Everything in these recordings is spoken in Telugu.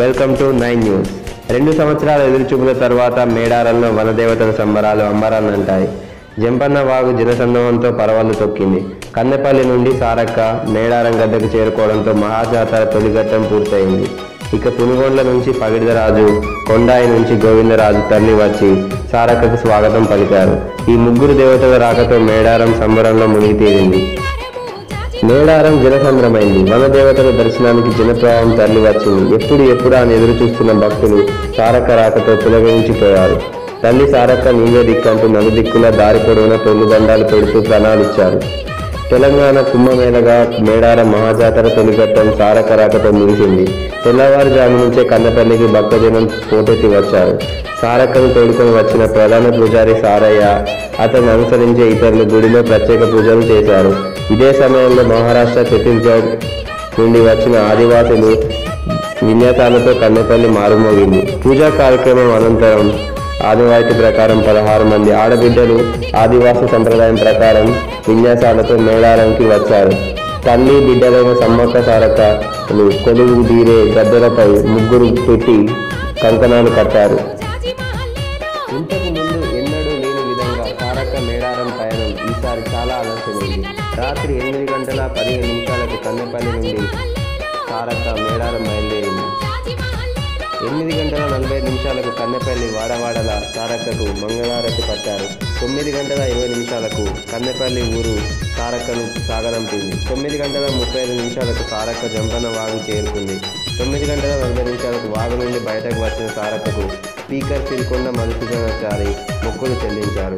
వెల్కమ్ టు నైన్ న్యూస్ రెండు సంవత్సరాల ఎదురుచూపుల తర్వాత మేడారంలో వనదేవతల సంబరాలు అంబరాన్నంటాయి జంపన్న వాగు జనసందోహంతో పరవళ్ళు తొక్కింది కన్నెపల్లి నుండి సారక్క మేడారం గద్దకు చేరుకోవడంతో మహాజాతర తొలిఘట్టం పూర్తయింది ఇక పునుగోండ్ల నుంచి పగిడిదరాజు కొండాయి నుంచి గోవిందరాజు తల్లి వచ్చి సారక్కకు స్వాగతం పలికారు ఈ ముగ్గురు దేవతల రాకతో మేడారం సంబరంలో మునిగి తీరింది మేడారం జనసంద్రమైంది వనదేవతల దర్శనానికి జనప్రవాహం తరలి వచ్చింది ఎప్పుడు ఎప్పుడు అని ఎదురు చూస్తున్న భక్తులు సారక్క రాకతో పులగరించిపోయారు తల్లి సారక్క నీవే దిక్కంటూ నలుదిక్కుల దారి పొడవున తొలి దండాలు పెడుతూ ప్రణాళిచ్చారు తెలంగాణ కుంభమేళగా మేడారం మహాజాతర తొలిఘట్టం సారక్క రాకతో ముగిసింది తెల్లవారుజాము నుంచే కన్నపల్లికి భక్తజనం పోటెత్తి వచ్చారు సారక్కను తోడుకొని వచ్చిన ప్రధాన పూజారి సారయ్య అతన్ని అనుసరించే ఇతరులు గుడిలో ప్రత్యేక పూజలు చేశారు ఇదే సమయంలో మహారాష్ట్ర ఛత్తీస్గఢ్ నుండి వచ్చిన ఆదివాసులు విన్యాసాలతో కన్నెపల్లి మారుమోగింది పూజా కార్యక్రమం అనంతరం ఆదివాయితీ ప్రకారం పదహారు మంది ఆడబిడ్డలు ఆదివాసి సంప్రదాయం ప్రకారం విన్యాసాలతో మేళారంకి వచ్చారు తల్లి బిడ్డలైన సమ్మక్క సారక్కలు కొలువు తీరే గద్దెలపై ముగ్గురు పెట్టి కంకణాలు కట్టారు ఇంతకు ముందు ఎన్నడూ లేని విధంగా సారక్క మేడారం పయనం ఈసారి చాలా ఆలస్యమైంది రాత్రి ఎనిమిది గంటల పదిహేను నిమిషాలకు కన్నెపల్లి నుండి సారక్క మేడారం బయలుదేరింది ఎనిమిది గంటల నలభై నిమిషాలకు కన్నెపల్లి వాడవాడల సారక్కకు మంగళారతి పట్టారు తొమ్మిది గంటల ఇరవై నిమిషాలకు కన్నెపల్లి ఊరు సారక్కను సాగనంపింది తొమ్మిది గంటల ముప్పై ఐదు నిమిషాలకు సారక్క జంపన వాగు చేరుకుంది తొమ్మిది గంటల నలభై నిమిషాలకు వాగు నుండి బయటకు వచ్చిన సారక్కకు స్పీకర్ సిరికొండ మధుసూదనాచారి మొక్కులు చెల్లించారు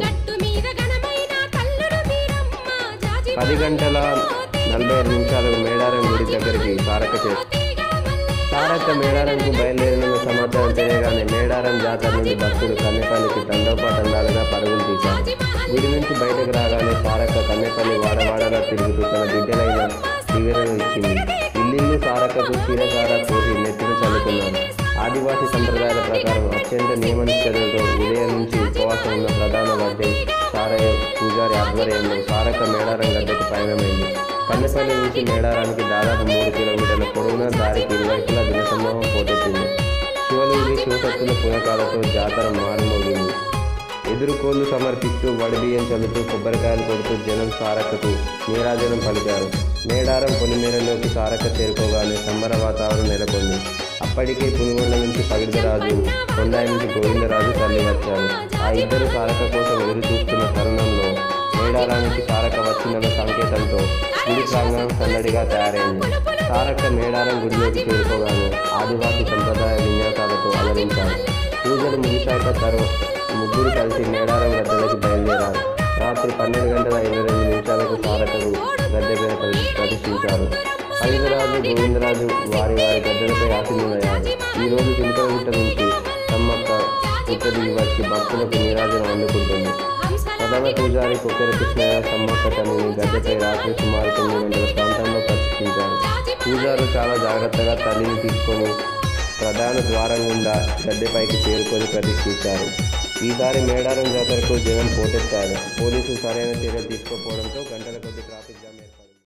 పది గంటల నలభై ఐదు నిమిషాలకు మేడారం గుడి దగ్గరికి సారక్క చేరు సారక్క మేడారంకు బయలుదేరిన సమాచారం తెలియగానే మేడారం జాతర నుండి భక్తులు కన్నెపల్లికి తండోపాతండాలుగా పరుగులు తీశారు గుడి నుంచి బయటకు రాగానే సారక్క కన్నెపల్లి వాడవాడగా తిరుగుతూ తన బిడ్డలైన వివరణ ఇచ్చింది ఇల్లు సారక్కకు క్షీరసార పోసి నెత్తిన చల్లుకున్నారు ఆదివాసీ సంప్రదాయాల ప్రకారం అత్యంత నియమనిష్టలతో ఉదయం నుంచి ఉపవాసం ఉన్న ప్రధాన వైద్యం సారయ్య పూజారి ఆధ్వర్యంలో సారక్క మేడారం గద్దకు పయనమైంది కన్నెపల్లి నుంచి మేడారానికి దాదాపు మూడు కిలోమీటర్ల పొడవున దారికి ఇరువైపులా జనసమూహం పోటెత్తింది శివలింగి శివశక్తుల పునకాలతో జాతర మారుమోగింది ఎదురుకోళ్లు సమర్పిస్తూ వడిబియ్యం చల్లుతూ కొబ్బరికాయలు కొడుతూ జనం సారక్కకు నీరాజనం పలికారు మేడారం పొలిమేరలోకి సారక్క చేరుకోగానే సంబర వాతావరణం నెలకొంది అప్పటికే పులిగొండ నుంచి పగిడిదరాజు కొండాయి నుంచి గోవిందరాజు తల్లి వచ్చారు ఆ ఇద్దరు సారక్క కోసం ఎదురు చూస్తున్న తరుణంలో మేడారానికి సారక్క వచ్చిందన్న సంకేతంతో గుడి ప్రాంగణం సందడిగా తయారైంది సారక్క మేడారం గుడిలోకి చేరుకోగానే ఆదివాసీ సంప్రదాయ విన్యాసాలతో అలరించారు పూజలు ముగిశాక తర్వాత ముగ్గురు కలిసి మేడారం గద్దెలకి బయలుదేరారు రాత్రి పన్నెండు గంటల ఇరవై రెండు నిమిషాలకు సారకలు గద్దె మీద ప్రతి- ప్రతిష్ఠించారు హరిదరాజు గోవిందరాజు వారి వారి గద్దెలపై ఆశీనులయ్యారు ఈ రోజు చిలకలగుట్ట నుంచి సమ్మక్క పుట్టదిగి వచ్చి భక్తులకు నీరాజనం అందుకుంటుంది ప్రధాన పూజారి కొక్కెర కృష్ణయ్య సమ్మక్క తల్లిని గద్దెపై రాత్రి సుమారు తొమ్మిది గంటల ప్రాంతంలో ప్రతిష్ఠించారు పూజారు చాలా జాగ్రత్తగా తల్లిని తీసుకొని ప్రధాన ద్వారం గుండా గద్దెపైకి చేరుకొని ప్రతిష్ఠించారు ఈసారి మేడారం జాతరకు జనం పోటెత్తారు పోలీసులు సరైన చర్యలు తీసుకోకపోవడంతో గంటల కొద్ది ట్రాఫిక్